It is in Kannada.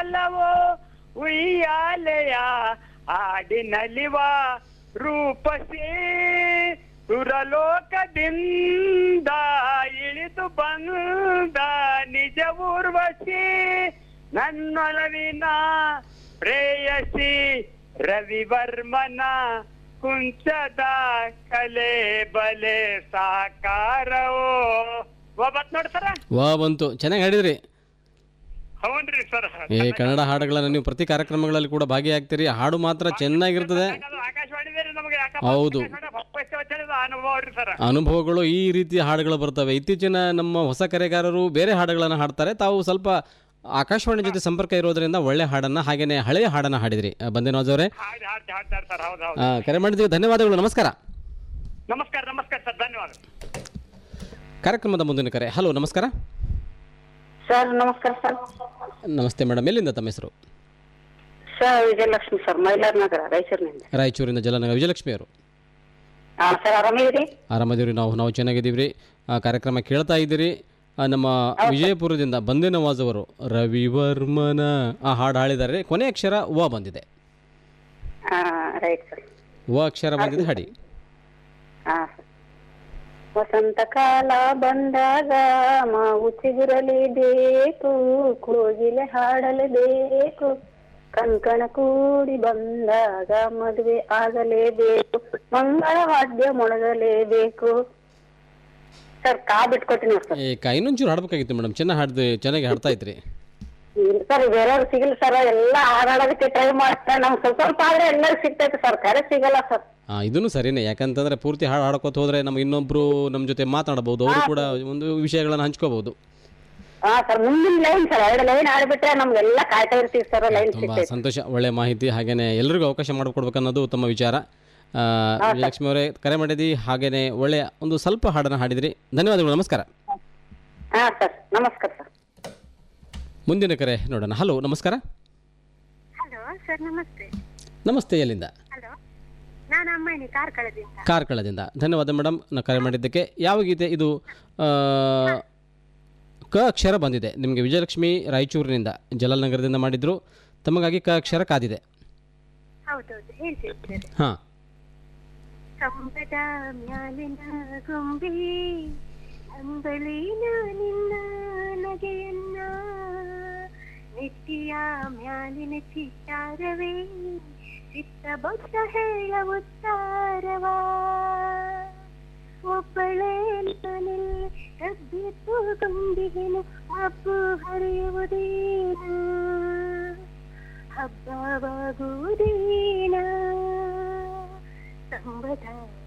ಕಾಲವೋ ಉಯ್ಯಾಲೆಯ ಹಾಡಿನಲಿವ ರೂಪಸಿ ಸುರಲೋಕದಿಂದ ಇಳಿದು ಬಂದ ನಿಜ ಊರ್ವಶಿ ನನ್ನೊಲವಿನ ಪ್ರೇಯಸಿ ರವಿವರ್ಮನ ಕುಂಚದ ಕಲೆ ಬಲೆ ಸಾಕಾರವೋ ಒಬ್ಬತ್ ನೋಡ್ತಾರ ವಾ ಬಂತು ಚೆನ್ನಾಗಿ ಹಾಡಿದ್ರಿ ಹೌನ್ರಿ ಸರ್ ಈ ಕನ್ನಡ ಹಾಡುಗಳನ್ನು ನೀವು ಪ್ರತಿ ಕಾರ್ಯಕ್ರಮಗಳಲ್ಲಿ ಕೂಡ ಭಾಗಿಯಾಗ್ತೀರಿ ಹಾಡು ಮಾತ್ರ ಚೆನ್ನಾಗಿರ್ತದೆ ಆಕಾಶವಾಣಿ ಬೇರೆ ನಮಗೆ ಹೌದು. ಅನುಭವ ರೀ ಸರ್ ಅನುಭವಗಳು ಈ ರೀತಿ ಹಾಡುಗಳು ಬರ್ತವೆ ಇತ್ತೀಚಿನ ನಮ್ಮ ಹೊಸ ಕರೆಗಾರರು ಬೇರೆ ಹಾಡುಗಳನ್ನು ಹಾಡ್ತಾರೆ ತಾವು ಸ್ವಲ್ಪ ಆಕಾಶವಾಣಿ ಜೊತೆ ಸಂಪರ್ಕ ಇರೋದ್ರಿಂದ ಒಳ್ಳೆ ಹಾಡನ್ನ ಹಾಗೇನೆ ಹಳೆಯ ಹಾಡನ್ನ ಹಾಡಿದ್ರಿ ಆ, ಬಂದೇನವಾಜ್ ಅವರೇ ಹಾಡ್ ಹಾಡ್ತಿ ಹಾಡ್ತಾರೆ ಸರ್ ಹೌದು ಹೌದು ಆ, ಕರೆ ಮಾಡಿದ್ದೀವಿ ಧನ್ಯವಾದಗಳು ನಮಸ್ಕಾರ ನಮಸ್ಕಾರ ನಮಸ್ಕಾರ ಸರ್ ಧನ್ಯವಾದ ಕಾರ್ಯಕ್ರಮದ ಮುಂದಿನ ಕರೆ ಹಲೋ ನಮಸ್ಕಾರ ಸರ್ ನಮಸ್ಕಾರ ಸರ್ ನಮಸ್ತೆ ಮೇಡಮ್ ಎಲ್ಲಿಂದ ತಮ್ಮ ಹೆಸರು ಸರ್ ವಿಜಯಲಕ್ಷ್ಮಿ ಸರ್ ಮೈಲಾರ್ ನಗರ ರಾಯಚೂರಿನಿಂದ ರಾಯಚೂರಿನ ಜಲನಗರ ವಿಜಯಲಕ್ಷ್ಮಿ ಅವರು ಹಾ ಸರ್ ಆರಾಮಿದ್ದೀರಿ ಆರಾಮದೀವ್ರಿ ನಾವು ನಾವು ಚೆನ್ನಾಗಿದ್ದೀವಿ ರೀ ಆ ಕಾರ್ಯಕ್ರಮ ಕೇಳ್ತಾ ಇದ್ದೀರಿ ಆ, ನಮ್ಮ ವಿಜಯಪುರದಿಂದ ಬಂದೆ ನವಾಜ್ ಅವರು ರವಿವರ್ಮನ ಆ ಹಾಡು ಹಾಡಿದ್ದಾರೆ ಕೊನೆ ಅಕ್ಷರ ವ ಬಂದಿದೆ ಹಾ ರೈಟ್ ಸರ್ ವ ಅಕ್ಷರ ಬಂದಿದೆ ಹಾಡಿ ಹಾ ಸರ್ ವಸಂತ ಕಾಲ ಬಂದಾಗ ಮಾವು ಚಿಗುರಲೇಬೇಕು ಕೋಗಿಲೆ ಹಾಡಲೇಬೇಕು ಕಂಕಣ ಕೂಡಿ ಬಂದಾಗ ಮದುವೆ ಆಗಲೇಬೇಕು ಮಂಗಳ ವಾದ್ಯ ಮೊಳಗಲೇಬೇಕು ಸರ್ ಕಾ ಬಿಟ್ಕೊತೀನಿ ಸರ್ ಏ ಕಾ ಇನ್ನೊಂಚೂರು ಹಾಡ್ಬೇಕಾಗಿತ್ತು ಮೇಡಮ್ ಚೆನ್ನಾಗಿ ಹಾಡ್ದು ಚೆನ್ನಾಗಿ ಹಾಡ್ತಾ ಇದ್ರಿ ಇಲ್ಲ ಸರ್ ಬೇರೆಯವ್ರು ಸಿಗಲ್ಲ ಸರ್ ಎಲ್ಲ ಹಾಡೋದಕ್ಕೆ ಟ್ರೈ ಮಾಡ್ತಾರೆ ನಮ್ಗೆ ಸ್ವಲ್ಪ ಸ್ವಲ್ಪ ಆದ್ರೆ ಎಲ್ಲರೂ ಸಿಗ್ತೈತೆ ಸರ್ ಕರೆ ಸಿಗಲ್ಲ ಸರ್ ಹಾಂ ಇದನ್ನು ಸರಿನೇ ಯಾಕಂತಂದ್ರೆ ಪೂರ್ತಿ ಹಾಡು ಹಾಡ್ಕೋತ ಹೋದ್ರೆ ನಮ್ಮ ಇನ್ನೊಬ್ರು ನಮ್ಮ ಜೊತೆ ಮಾತಾಡಬಹುದು ಅವರು ಕೂಡ ಒಂದು ವಿಷಯಗಳನ್ನು ಹಂಚ್ಕೋಬಹುದು ಹಾ ಸರ್ ಮುಂದಿನ ಲೈನ್ ಸರ್ ಎರಡು ಲೈನ್ ಆಡ್ಬಿಟ್ರೆ ನಮ್ಗೆಲ್ಲ ಕಾಯ್ತಾ ಇರ್ತೀವಿ ಸರ್ ಲೈನ್ ತುಂಬಾ ಸಿಗ್ತೈತೆ ಸಂತೋಷ ಒಳ್ಳೆ ಮಾಹಿತಿ ಹಾಗೇನೆ ಎಲ್ರಿಗೂ ಅವಕಾಶ ಮಾಡಿಕೊಡ್ಬೇಕನ್ನೋದು ತಮ್ಮ ವಿಚಾರ ಆ, ವಿಜಯಲಕ್ಷ್ಮಿ ಅವರೇ ಕರೆ ಮಾಡಿದಿ ಹಾಗೇನೆ ಒಳ್ಳೆಯ ಒಂದು ಸ್ವಲ್ಪ ಹಾಡನ್ನು ಹಾಡಿದ್ರಿ ಧನ್ಯವಾದಗಳು ನಮಸ್ಕಾರ ಹಾ ಸರ್ ನಮಸ್ಕಾರ ಸರ್ ಮುಂದಿನ ಕರೆ ನೋಡೋಣ ಹಲೋ ನಮಸ್ಕಾರ ಹಲೋ ಸರ್ ನಮಸ್ತೆ ನಮಸ್ತೆ ಎಲ್ಲಿಂದ ಹಲೋ ನಾನು ಅಮ್ಮನಿ ಕಾರ್ಕಳದಿಂದ ಕಾರ್ಕಳದಿಂದ ಧನ್ಯವಾದ ಮೇಡಮ್ ನಾ ಕರೆ ಮಾಡಿದ್ದಕ್ಕೆ ಯಾವ ಗೀತೆ ಇದು ಆ, ಕ ಅಕ್ಷರ ಬಂದಿದೆ ನಿಮಗೆ ವಿಜಯಲಕ್ಷ್ಮಿ ರಾಯಚೂರಿನಿಂದ ಜಲಾಲ್ನಗರದಿಂದ ಮಾಡಿದ್ರು ತಮಗಾಗಿ ಕ ಅಕ್ಷರ ಕಾದಿದೆ ಹೌದೌದು ಹೇಳ್ತೀನಿ ಸರ್ ಹಾಂ ಕಂಬದ ಮ್ಯಾಲಿನ ಗೊಂಬೆ ಅಂಬಲಿನ ನಿನ್ನ ನಗೆಯನ್ನ ನೆತ್ತಿಯ ಮ್ಯಾಲಿನ ಚಿತ್ತಾರವೇ ಚಿತ್ತ ಬೊತ್ತ ಹೇಳ ಉತ್ತಾರವಾ ಒಬ್ಬಳೇ ನಾನಿಲ್ಲಿ ಕಬ್ಬಿತ್ತು ಗೊಂಬಿಗೆನು ಅಪ್ಪು ಹರಿಯುವುದೇನು ಹಬ್ಬವಾಗುವುದೇನ ಸಂಬದ